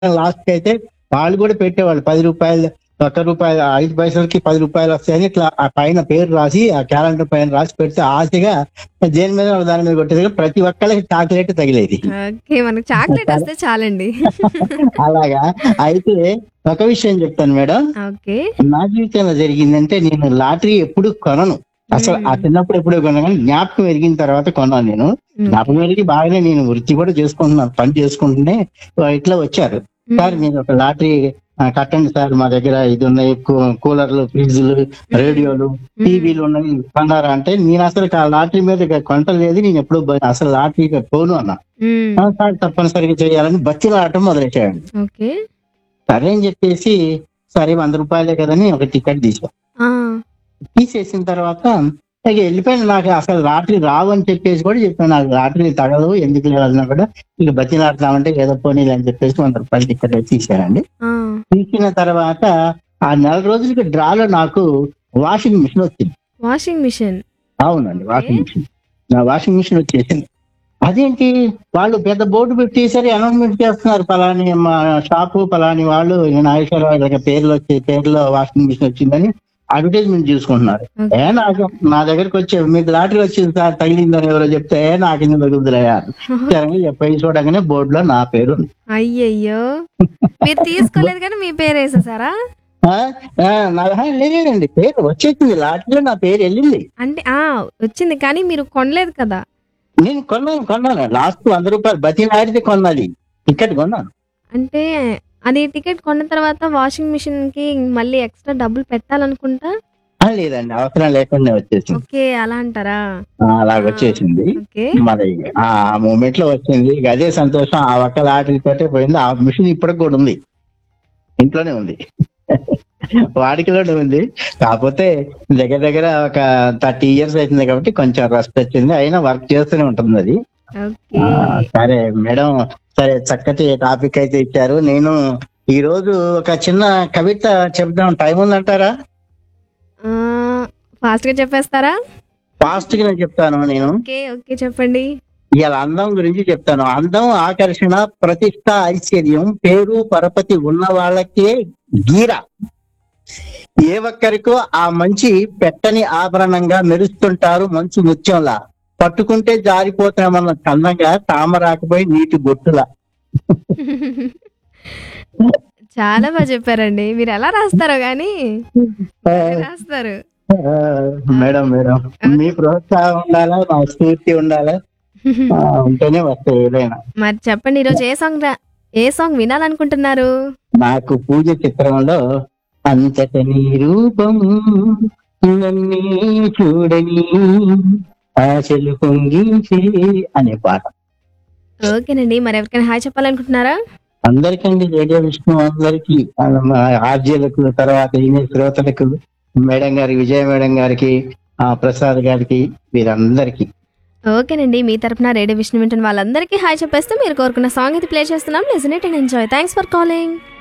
Last అయితే వాళ్ళు కూడా పెట్టేవాళ్ళు పది రూపాయలు ఒక్క రూపాయలు ఐదు పైసలకి పది రూపాయలు వస్తాయని ఇట్లా ఆ పైన పేరు రాసి ఆ క్యాలెండర్ పైన రాసి పెడితే ఆశగా దేని మీద దాని మీద కొట్టేది ప్రతి ఒక్కళ్ళకి చాక్లెట్ తగిలేది ఓకే మనకు చాక్లెట్ వస్తే చాలండి అలాగా అయితే ఒక విషయం చెప్తాను మేడం ఓకే నా జీవితంలో జరిగిందంటే నేను లాటరీ ఎప్పుడు కొనను అసలు ఆ చిన్నప్పుడు ఎప్పుడు కొన్నాను కానీ జ్ఞాపకం ఎరిగిన తర్వాత కొన్నాను నేను జ్ఞాపకం ఎరిగి బాగానే నేను వృత్తి కూడా చేసుకుంటున్నాను పని చేసుకుంటూనే ఇట్లా వచ్చారు సార్ మీరు ఒక లాటరీ ఆ, కట్టండి సార్ మా దగ్గర ఇది ఉన్నాయి కూ- కూలర్లు ఫ్రిడ్జ్లు రేడియోలు టీవీలు ఉన్నాయి కొన్నారా అంటే నేను అసలు ఆ లాటరీ మీద ఇక కొంటలేదు నేను ఎప్పుడు బ- అసలు లాటరీ పోను అన్నా "ఆ, సార్ తప్పనిసరిగా చేయాలని బతిలు ఆడటం మొదలెట్టాడు ఓకే సరే అని చెప్పేసి సరే వంద రూపాయలే కదని ఒక టికెట్ తీసా ఆ, తీసేసిన తర్వాత ఇక వెళ్ళిపోయాను నాకు అసలు లాటరీ రావు అని చెప్పేసి కూడా చెప్పాను నాకు లాటరీ తగదు ఎందుకు లేదన్నా కూడా ఇక బతిలాడతామంటే ఏదో పోనీలు అని చెప్పేసి వంద రూపాయలు టికెట్ తీసానండి ఆ, తీసిన తర్వాత ఆ నెల రోజులకి డ్రాలో నాకు వాషింగ్ మిషన్ వచ్చింది వాషింగ్ మిషన్ అవునండి వాషింగ్ మిషన్ నా వాషింగ్ మిషన్ వచ్చేసింది అదేంటి వాళ్ళు పెద్ద బోర్డు పెట్టేసరి అనౌన్స్మెంట్ చేస్తున్నారు పలాని మా షాపు పలాని వాళ్ళు నాగేశ్వరరావు దగ్గర పేర్లు వచ్చే పేర్లో వాషింగ్ మిషన్ వచ్చిందని అడ్వర్టైజ్మెంట్ చూసుకుంటున్నారు ఓకే. ఏ నాకు నా దగ్గరికి వచ్చే మీకు లాటరీ వచ్చింది సార్ తగిలిందని ఎవరో చెప్తే "ఏ, నాకు ఎందుకు తగులుతులయ్యా చెప్పి చూడగానే బోర్డులో నా పేరు ఉంది. అయ్యయ్యో మీరు తీసుకోలేదు కానీ మీ పేరు వేసేసారా ఆ, ఆ, నా ఆ, లేదండి పేరు వచ్చేసింది లాటరీలో నా పేరు వెళ్ళింది అంటే ఆ వచ్చింది కానీ మీరు కొనలేదు కదా నేను కొన్నాను కొన్నాను లాస్ట్ వంద రూపాయలు బతిలాడితే కొన్నది టికెట్ కొన్నాను అంటే అది టికెట్ కొన్న తర్వాత వాషింగ్ మిషన్ కి మళ్ళీ ఎక్స్ట్రా డబ్బులు పెట్టాలనుకుంటా ఆ, లేదండి అవసరం లేకుండా వచ్చేసింది ఓకే అలా అంటారా ఆ, అలాగ వచ్చేసింది ఓకే మరి ఆ మూమెంట్ లో వచ్చింది ఇక అదే సంతోషం ఆ ఒక్క లాటరీ తోటే పోయింది ఆ మిషన్ ఇప్పటికి కూడా ఉంది ఇంట్లోనే ఉంది వాడికలోనే ఉంది కాకపోతే దగ్గర దగ్గర ఒక థర్టీ ఇయర్స్ అవుతుంది కాబట్టి కొంచెం రస్ట్ వచ్చింది అయినా వర్క్ చేస్తూనే ఉంటుంది అది ఓకే ఆ, సరే మేడం సరే చక్కటి టాపిక్ అయితే ఇచ్చారు నేను ఈ రోజు ఒక చిన్న కవిత చెప్దాం టైం ఉందంటారా ఫాస్ట్ గా చెప్పేస్తారా ఫాస్ట్ గా నేను చెప్తాను నేను ఓకే ఓకే చెప్పండి ఇవాళ అందం గురించి చెప్తాను అందం ఆకర్షణ ప్రతిష్ట ఐశ్వర్యం పేరు పరపతి ఉన్న వాళ్ళకే గీర ఏ ఒక్కరికో ఆ మంచి పెట్టని ఆభరణంగా మెరుస్తుంటారు మంచు ముత్యంలా పట్టుకుంటే జారిపోతామన్న చందంగా తామరాకపోయి నీటి బొట్టులా చాలా బాగా చెప్పారండి మీరు ఎలా రాస్తారో గానీ ఆ, రాస్తారు ఆ, మేడం మేడం మీ ప్రోత్సాహం ఉండాలా మా స్ఫూర్తి ఉండాలా ఆ, ఉంటేనే వస్తాయి ఏదైనా మరి చెప్పండి ఈరోజు ఏ సాంగ్ రా- ఏ సాంగ్ వినాలనుకుంటున్నారు నాకు పూజ చిత్రంలో అంతట నీ రూపం నన్నే చూడని ఆశలు పొంగించి అనే పాట ఓకేనండి మరి ఎవరికైనా హాయ్ చెప్పాలనుకుంటున్నారా అందరికండి రేడియో విష్ణు అందరికి ఆర్జీలకు తర్వాత ఈమె శ్రోతలకు మేడం గారి విజయ మేడం గారికి ఆ ప్రసాద్ గారికి వీరందరికీ ఓకేనండి మీ తరపున రేడియో విష్ణు వింటున్న వాళ్ళందరికీ హాయ్ చెప్పేస్తూ మీరు కోరుకున్న సాంగ్ అయితే ప్లే చేస్తున్నాం listen it and enjoy thanks for calling